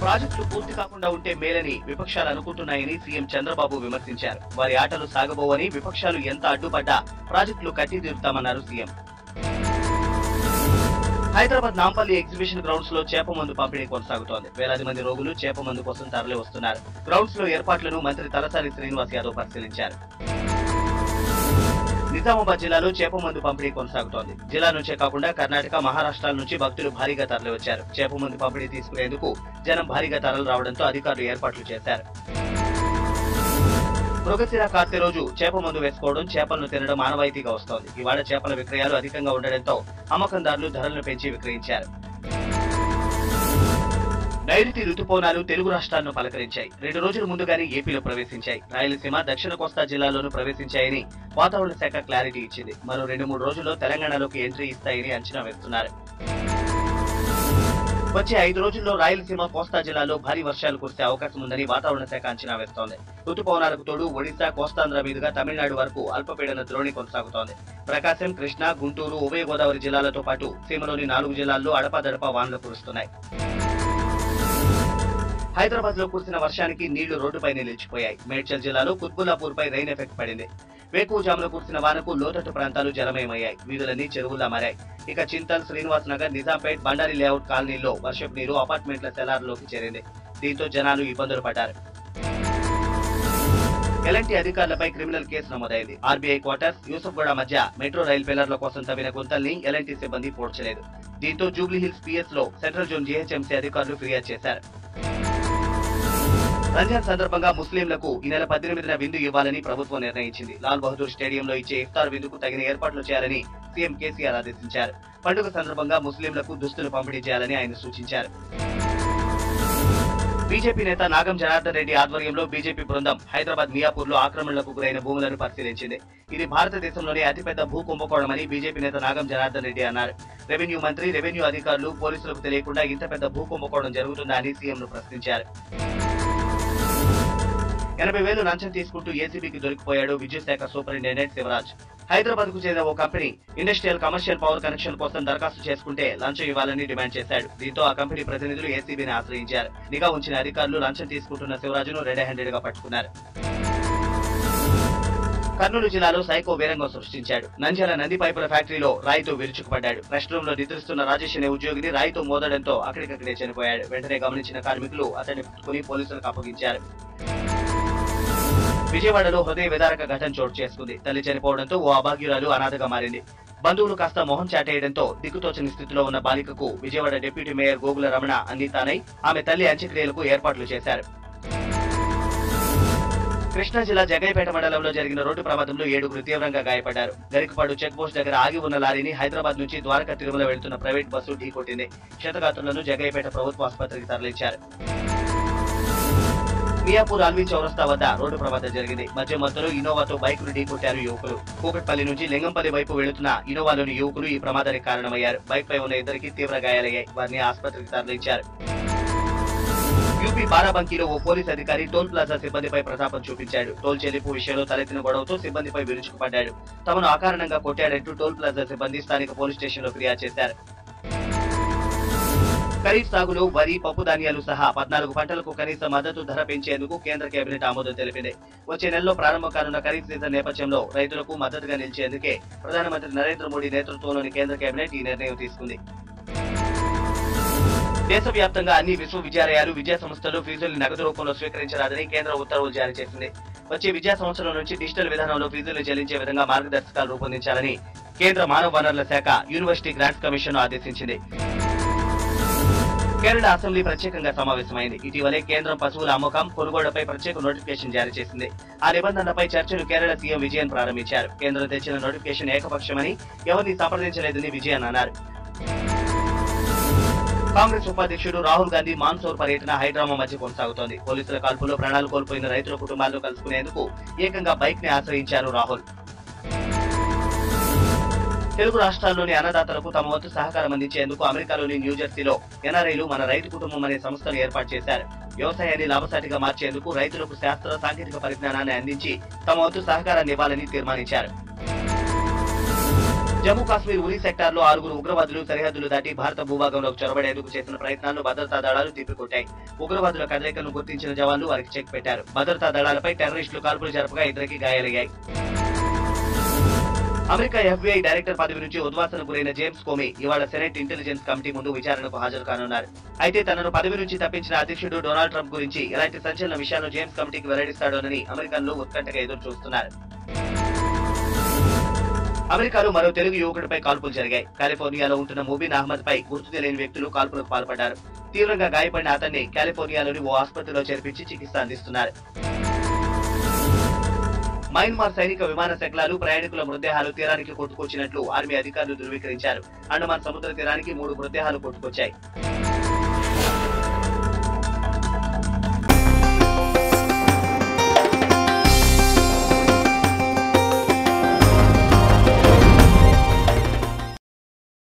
ప్రాజెక్టులు పూర్తి కాకుండా ఉంటే మేలని విపక్షాలు అనుకుంటున్నాయని సీఎం చంద్రబాబు విమర్శించారు వారి ఆటలు సాగబోవని విపక్షాలు ఎంత అడ్డుపడ్డా ప్రాజెక్టులు కట్టి తీరుతామన్నారు CM Hyderabad Nampally exhibition grounds లో చేప మందు పంపిణీ కొనసాగుతోంది వేలాది మంది రోగులు చేప మందు కోసం తరలి వస్తున్నారు గ్రౌండ్స్ లో ఏర్పాట్లను మంత్రి తలసాని శ్రీనివాస్ యాదవ్ పరిశీలించారు నిజామాబాద్ జిల్లాలో చేప మందు పంపిణీ కొనసాగుతోంది జిల్లా నుంచే కాకుండా కర్ణాటక మహారాష్ట్రాల నుంచి భక్తులు భారీగా తరలివచ్చారు చేప మందు పంపిణీ తీసుకునేందుకు జనం భారీగా తరలి రావడంతో అధికారులు ఏర్పాట్లు చేశారు మృగశిర కార్తె రోజు చేప మందు వేసుకోవడం చేపలను తినడం ఆనవాయితీగా వస్తోంది ఇవాళ చేపల విక్రయాలు అధికంగా ఉండడంతో అమ్మకందారులు ధరలను పెంచి విక్రయించారు నైరుతి రుతుపవనాలు తెలుగు రాష్ట్రాలను పలకరించాయి రెండు రోజుల ముందుగానే ఏపీలో ప్రవేశించాయి రాయలసీమ దక్షిణ కోస్తా జిల్లాల్లోనూ ప్రవేశించాయని వాతావరణ శాఖ క్లారిటీ ఇచ్చింది మరో రెండు మూడు రోజుల్లో తెలంగాణలోకి ఎంట్రీ ఇస్తాయని అంచనా వేస్తున్నారు వచ్చే ఐదు రోజుల్లో రాయలసీమ కోస్తా జిల్లాలో భారీ వర్షాలు కురిసే అవకాశం ఉందని వాతావరణ శాఖ అంచనా వేస్తోంది రుతుపవనాలకు తోడు ఒడిశా కోస్తాంధ్ర మీదుగా తమిళనాడు వరకు అల్పపీడన ద్రోణి కొనసాగుతోంది ప్రకాశం కృష్ణా గుంటూరు ఉభయ గోదావరి జిల్లాలతో పాటు సీమలోని నాలుగు జిల్లాల్లో అడపాదడపా వానలు కురుస్తున్నాయి హైదరాబాద్ లో కురిసిన వర్షానికి నీళ్లు రోడ్డుపై నిలిచిపోయాయి మేడ్చల్ జిల్లాలో కుత్బుల్లాపూర్ పై రైన్ ఎఫెక్ట్ పడింది వేకువజాములో కురిసిన వానకు లోతట్టు ప్రాంతాలు జలమయమయ్యాయి వీధులన్నీ చెరువుల్లా మారాయి ఇక చింతల్ శ్రీనివాస్ నగర్ నిజాంపేట్ బండారి లేఅవుట్ కాలనీల్లో వర్షపు నీరు అపార్ట్మెంట్ల సెలార్లోకి చేరింది దీంతో జనాలు ఇబ్బందులు పడ్డారు ఎలాంటి అధికారులపై క్రిమినల్ కేసు నమోదైంది ఆర్బీఐ క్వార్టర్స్ యూసఫ్గూడ మధ్య మెట్రో రైల్ పిల్లర్ల కోసం తవ్విన గుంతల్ని ఎలాంటి సిబ్బంది పోడ్చలేదు దీంతో జూబ్లీ హిల్స్ పిఎస్ లో సెంట్రల్ జోన్ జీహెచ్ఎంసీ అధికారులు ఫిర్యాదు చేశారు రంజాన్ సందర్భంగా ముస్లింలకు ఈ నెల పద్దెనిమిదిన విందు ఇవ్వాలని ప్రభుత్వం నిర్ణయించింది లాల్ బహదూర్ స్టేడియంలో ఇచ్చే ఇఫ్తార్ విందుకు తగిన ఏర్పాట్లు చేయాలని సీఎం కేసీఆర్ ఆదేశించారు పండుగ సందర్భంగా ముస్లింలకు దుస్తులు పంపిణీ చేయాలని ఆయన సూచించారు బీజేపీ నేత నాగం జనార్దన్ రెడ్డి ఆధ్వర్యంలో బీజేపీ బృందం హైదరాబాద్ మియాపూర్ లో ఆక్రమణలకు గురైన భూములను పరిశీలించింది ఇది భారతదేశంలోనే అతిపెద్ద భూ కుంభకోణమని బీజేపీ నేత నాగం జనార్దన్ రెడ్డి అన్నారు రెవెన్యూ మంత్రి రెవెన్యూ అధికారులు పోలీసులకు తెలియకుండా ఇంత పెద్ద భూ కుంభకోణం జరుగుతుందా అని సీఎంను ప్రశ్నించారు ఎనభై వేలు లంచం తీసుకుంటూ ఏసీబీకి దొరికిపోయాడు విద్యుత్ శాఖ సూపరింటెండెంట్ శివరాజ్ హైదరాబాద్ కు చెందిన ఓ company industrial commercial power connection కోసం దరఖాస్తు చేసుకుంటే లంచం ఇవ్వాలని డిమాండ్ చేశాడు దీంతో ఆ కంపెనీ ప్రతినిధులు ఏసీబీని ఆశ్రయించారు నిఘా ఉంచిన అధికారులు లంచం తీసుకుంటున్న శివరాజును రెడ్ హ్యాండెడ్ గా పట్టుకున్నారు కర్నూలు జిల్లాలో సైకో వీరంగం సృష్టించాడు నంద్యాల నంది పైపుల ఫ్యాక్టరీలో రాయితో విరుచుకుపడ్డాడు రెస్ట్ రూమ్ లో నిద్రిస్తున్న రాజేష్ అనే ఉద్యోగిని రాయితో మోదడంతో అక్కడికక్కడే చనిపోయాడు వెంటనే గమనించిన కార్మికులు అతన్ని పట్టుకుని పోలీసులకు అప్పగించారు విజయవాడలో హృదయ విదారక ఘటన చోటు చేసుకుంది తల్లి చనిపోవడంతో ఓ అభాగ్యురాలు అనాథగా మారింది బంధువులు కాస్త మొహం చాటేయడంతో దిక్కుతోచని స్థితిలో ఉన్న బాలికకు విజయవాడ డిప్యూటీ మేయర్ గోగుల రమణ అన్ని తానై ఆమె తల్లి అంత్యక్రియలకు ఏర్పాట్లు చేశారు కృష్ణా జిల్లా జగైపేట మండలంలో జరిగిన రోడ్డు ప్రమాదంలో ఏడుగురు తీవ్రంగా గాయపడ్డారు గరికపాడు చెక్ పోస్ట్ దగ్గర ఆగి ఉన్న లారీని హైదరాబాద్ నుంచి ద్వారకా తిరుమల వెళ్తున్న ప్రైవేట్ బస్సు ఢీకొట్టింది క్షతగాత్రులను జగైపేట ప్రభుత్వ ఆసుపత్రికి తరలించారు మియాపూర్ అల్వి చౌరస్తా వద్ద రోడ్డు ప్రమాదం జరిగింది మధ్య మధ్యలో ఇన్నోవాతో బైక్ ను ఢీకొట్టారు యువకులు కూకట్పల్లి నుంచి లింగంపల్లి వైపు వెళుతున్న ఇన్నోవాలోని యువకులు ఈ ప్రమాదానికి కారణమయ్యారు బైక్ పై ఉన్న ఇద్దరికి తీవ్ర గాయాలయ్యాయి వారిని ఆసుపత్రికి తరలించారు యూపీ బారాబంకీలో ఓ పోలీస్ అధికారి టోల్ ప్లాజా సిబ్బందిపై ప్రతాపం చూపించాడు టోల్ చెల్లింపు విషయంలో తలెత్తిన గొడవతో సిబ్బందిపై విరుచుకుపడ్డాడు తమను అకారణంగా కొట్టాడంటూ టోల్ ప్లాజా సిబ్బంది స్థానిక పోలీస్ స్టేషన్ లో ఫిర్యాదు చేశారు ఖరీఫ్ సాగులో వరి పప్పు ధాన్యాలు సహా పద్నాలుగు పంటలకు కనీస మద్దతు ధర పెంచేందుకు కేంద్ర కేబినెట్ ఆమోదం తెలిపింది వచ్చే నెలలో ప్రారంభం కానున్న ఖరీఫ్ సీజన్ నేపథ్యంలో రైతులకు మద్దతుగా నిలిచేందుకే ప్రధానమంత్రి నరేంద్ర మోడీ నేతృత్వంలోని కేంద్ర కేబినెట్ ఈ నిర్ణయం తీసుకుంది దేశవ్యాప్తంగా అన్ని విశ్వవిద్యాలయాలు విద్యా సంస్థలు ఫీజులు నగదు రూపంలో స్వీకరించరాదని కేంద్ర ఉత్తర్వులు జారీ చేసింది వచ్చే విద్యా సంవత్సరం నుంచి డిజిటల్ విధానంలో ఫీజులు చెల్లించే విధంగా మార్గదర్శకాలు రూపొందించాలని కేంద్ర మానవ వనరుల శాఖ యూనివర్సిటీ గ్రాంట్స్ కమిషన్ ఆదేశించింది కేరళ అసెంబ్లీ ప్రత్యేకంగా సమావేశమైంది ఇటీవలే కేంద్రం పశువుల అమ్మకం కొనుగోళ్లపై ప్రత్యేక నోటిఫికేషన్ జారీ చేసింది ఆ నిబంధనలపై చర్చలు కేరళ సీఎం విజయన్ ప్రారంభించారు కేంద్రం తెచ్చిన నోటిఫికేషన్ ఏకపక్షమని ఎవరిని సంప్రదించలేదని విజయన్ అన్నారు కాంగ్రెస్ ఉపాధ్యక్షుడు రాహుల్ గాంధీ మాన్సూర్ పర్యటన హైడ్రామా మధ్య కొనసాగుతోంది పోలీసుల కాల్పులో ప్రాణాలు కోల్పోయిన రైతుల కుటుంబాలను కలుసుకునేందుకు ఏకంగా బైక్ ని ఆశ్రయించారు రాహుల్ తెలుగు రాష్ట్రాల్లోని అన్నదాతలకు తమ వంతు సహకారం అందించేందుకు అమెరికాలోని న్యూజెర్సీలో ఎన్ఆర్ఐలు మన రైతు కుటుంబం అనే సంస్థను ఏర్పాటు చేశారు వ్యవసాయాన్ని లాభసాటిగా మార్చేందుకు రైతులకు శాస్త్ర సాంకేతిక పరిజ్ఞానాన్ని అందించి తమ వంతు సహకారాన్ని ఇవ్వాలని తీర్మానించారు జమ్మూ కాశ్మీర్ ఉరి సెక్టార్ లో ఆరుగురు ఉగ్రవాదులు సరిహద్దులు దాటి భారత భూభాగంలోకి చొరబడేందుకు చేసిన ప్రయత్నాలను భద్రతా దళాలు తిప్పికొట్టాయి ఉగ్రవాదుల కదలికను గుర్తించిన జవాన్లు వారికి చెక్ పెట్టారు భద్రతా దళాలపై టెర్రరిస్టులు కాల్పులు జరపగా ఇద్దరికి గాయాలయ్యాయి అమెరికా ఎఫ్బీఐ డైరెక్టర్ పదవి నుంచి ఉద్వాసన గురైన జేమ్స్ కోమి ఇవాళ సెనెట్ ఇంటెలిజెన్స్ కమిటీ ముందు విచారణకు హాజరు కానున్నారు అయితే తనను పదవి నుంచి తప్పించిన అధ్యక్షుడు డొనాల్డ్ ట్రంప్ గురించి ఎలాంటి సంచలన విషయాలను జేమ్స్ కమిటీకి వెల్లడిస్తాడోనని అమెరికన్లు ఉత్కంఠగా ఎదురు చూస్తున్నారు అమెరికాలో మరో తెలుగు యువకుడిపై కాల్పులు జరిగాయి కాలిఫోర్నియాలో ఉంటున్న ముబీన్ అహ్మద్ పై గుర్తు తెలియని వ్యక్తులు కాల్పులకు పాల్పడ్డారు తీవ్రంగా గాయపడిన అతన్ని కాలిఫోర్నియాలోని ఓ ఆసుపత్రిలో చేర్పించి చికిత్స అందిస్తున్నారు మయన్మార్ సైనిక విమాన శకలాలు ప్రయాణికుల మృతదేహాలు తీరానికి కొట్టుకొచ్చినట్లు ఆర్మీ అధికారులు ధృవీకరించారు అండమాన్ సముద్ర తీరానికి మూడు మృతదేహాలు కొట్టుకొచ్చాయి